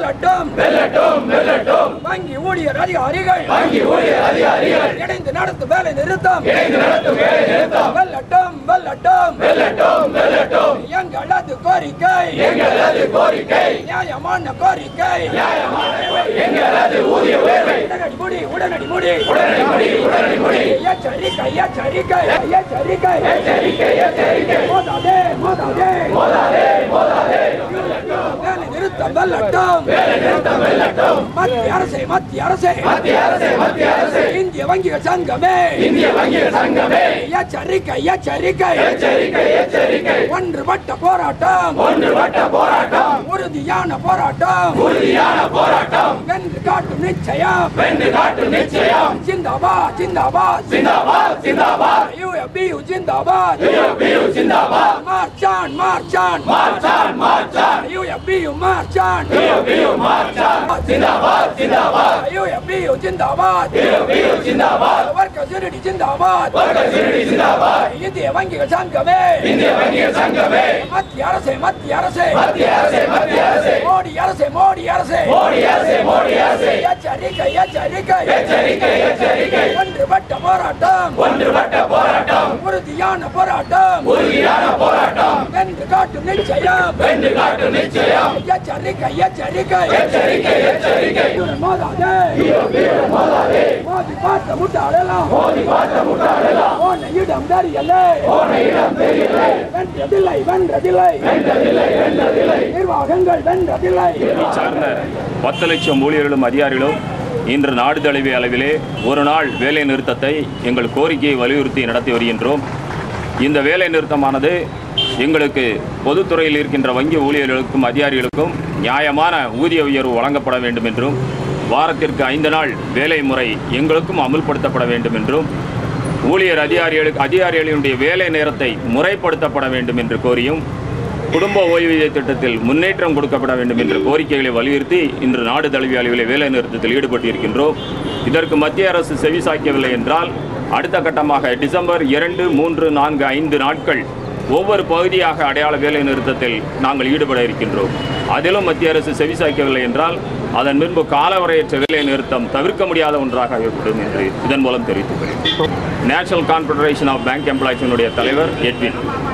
வெல்லட்டும் வெல்லட்டும் வெல்லட்டும் வங்கி ஊழியர் அதிகாரிகள் வங்கி ஊழியர் அதிகாரிகள் இணைந்து நடத்தும் வேலை நிறுத்தம் இணைந்து நடத்தும் வேலை நிறுத்தம் வெல்லட்டும் வெல்லட்டும் வெல்லட்டும் வெல்லட்டும் எங்களது கோரிக்கை எங்களது கோரிக்கை நியாயமான கோரிக்கை எங்களது ஊதிய உயர்வை உடனடி முடி உடனடி முடி உடனடி முடி உடனடி முடி எச்சரிக்கை எச்சரிக்கை எச்சரிக்கை எச்சரிக்கை எச்சரிக்கை மோதாதே மோதாதே மோதாதே மோதாதே வேலை நிறுத்தம் வெல்லட்டும் வேலை நிறுத்தம் வெல்லட்டும் மத்திய அரசே மத்திய அரசே மத்திய அரசு மத்திய அரசு இந்திய வங்கிகள் சங்கமே இந்திய வங்கிகள் சங்கமே எச்சரிக்கை எச்சரிக்கை எச்சரிக்கை எச்சரிக்கை ஒன்றுபட்ட போராட்டம் ஒன்றுபட்ட போராட்டம் உறுதியான போராட்டம் உறுதியான போராட்டம் வென்று காட்டும் நிச்சயம் வென்று காட்டும் நிச்சயம் ஜிந்தாபாத் ஜிந்தாபாத் சிந்தாபாத் சிந்தாபாத் யூஎஃபியூ ஜிந்தாபாத் யூபியூ சிந்தாபாத் மார்ச்சான் மார்ச்சான் மார்ச்சான் மார்ச்சான் யூஎஃபியூ மார்ச்சான் யூபியூ மார்ச்சான் சிந்தாபாத் சிந்தாபாத் யூஎஃபியூ ஜிந்தாபாத் யூபியூ சிந்தாபாத் வர்க்க சிறுடி ஜிந்தாபாத் வர்க்க சிறுடி சிந்தாபாத் இந்திய வங்கிகள் சங்கமே இந்திய வங்கிகள் சங்கமே மத்திய அரசே மத்திய அரசே மத்திய அரசு மத்திய அரசு மோடி அரசே மோடி அரசே மோடி அரசு மோடி அரசு எச்சரிக்கை எச்சரிக்கை எச்சரிக்கை எச்சரிக்கை ஒன்றுபட்ட போராட்டம் ஒன்றுபட்ட போராட்டம் உறுதியான போராட்டம் உறுதியான போராட்டம் வென்று காட்டும் நிச்சயம் வென்று காட்டும் நிச்சயம் எச்சரிக்கை எச்சரிக்கை எச்சரிக்கை எச்சரிக்கை இவன் மோதாதே வீரம் மோதாதே மோதி பார்த்த முட்டாளெல்லாம் மோதி பார்த்த முட்டாளெல்லாம் போன இடம் தெரியலே போன இடம் தெரியலை வென்றதில்லை வென்றதில்லை வென்றதில்லை வென்றதில்லை நிர்வாகங்கள் வென்றதில்லை சார்ந்த பத்து லட்சம் ஊழியர்களும் அதிகாரிகளும் இன்று நாடு தழுவிய அளவிலே ஒரு நாள் வேலை நிறுத்தத்தை எங்கள் கோரிக்கையை வலியுறுத்தி நடத்தி வருகின்றோம் இந்த வேலை நிறுத்தமானது எங்களுக்கு பொதுத்துறையில் இருக்கின்ற வங்கி ஊழியர்களுக்கும் அதிகாரிகளுக்கும் நியாயமான ஊதிய உயர்வு வழங்கப்பட வேண்டும் என்றும் வாரத்திற்கு ஐந்து நாள் வேலை முறை எங்களுக்கும் அமுல்படுத்தப்பட வேண்டும் என்றும் ஊழியர் அதிகாரிகளுக்கு அதிகாரிகளினுடைய வேலை நேரத்தை முறைப்படுத்தப்பட வேண்டும் என்று கோரியும் குடும்ப ஓய்வூதிய திட்டத்தில் முன்னேற்றம் கொடுக்கப்பட வேண்டும் என்ற கோரிக்கைகளை வலியுறுத்தி இன்று நாடு தழுவிய அளவில் வேலை நிறுத்தத்தில் ஈடுபட்டு இருக்கின்றோம் இதற்கு மத்திய அரசு செவிசாய்க்கவில்லை என்றால் அடுத்த கட்டமாக டிசம்பர் இரண்டு மூன்று நான்கு ஐந்து நாட்கள் ஒவ்வொரு பகுதியாக அடையாள வேலை நிறுத்தத்தில் நாங்கள் ஈடுபட இருக்கின்றோம் அதிலும் மத்திய அரசு செவிசாய்க்கவில்லை என்றால் அதன் பின்பு காலவரையற்ற வேலை நிறுத்தம் தவிர்க்க முடியாத ஒன்றாக ஏற்படும் என்று இதன் மூலம் தெரிவித்துக் கொள்கிறேன் நேஷனல் கான்ஃபெடரேஷன் ஆஃப் பேங்க் எம்ப்ளாய்ஸினுடைய தலைவர் எட்வின்